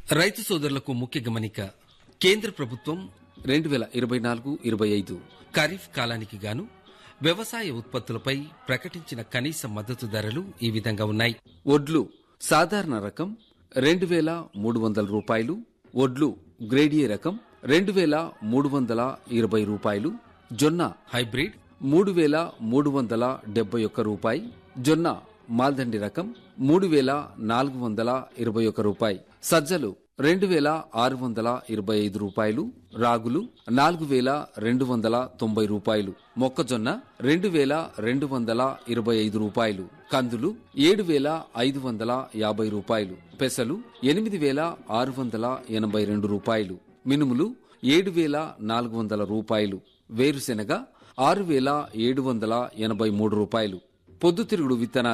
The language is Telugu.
రైతు సోదరులకు ముఖ్య గమనిక కేంద్ర ప్రభుత్వం రెండు వేల ఇరవై నాలుగు ఇరవై ఐదు ఖరీఫ్ కాలానికి గాను వ్యవసాయ ఉత్పత్తులపై ప్రకటించిన కనీస మద్దతు ధరలు ఈ విధంగా ఉన్నాయి ఒడ్లు సాధారణ రకం రెండు వేల మూడు వందల రూపాయలు ఒడ్లు గ్రేడియే రకం రెండు వేల మూడు వందల ఇరవై రూపాయలు జొన్న హైబ్రిడ్ మూడు వేల మూడు వందల డెబ్బై ఒక్క రూపాయి జొన్న మాల్దండి రకం మూడు వేల నాలుగు వందల ఇరవై ఒక్క రూపాయి సజ్జలు రెండు వేల ఆరు వందల ఇరవై ఐదు రూపాయలు రాగులు నాలుగు వేల రెండు వందల తొంభై రూపాయలు మొక్కజొన్న రెండు వేల రెండు వందల ఇరవై ఐదు రూపాయలు కందులు ఏడు వేల ఐదు వందల యాభై రూపాయలు పెసలు ఎనిమిది వేల ఆరు వందల ఎనభై రెండు రూపాయలు మినుములు ఏడు వేల నాలుగు వందల రూపాయలు వేరుశెనగ ఆరు వేల ఏడు వందల ఎనభై మూడు రూపాయలు పొద్దుతిరుగుడు విత్తనాలు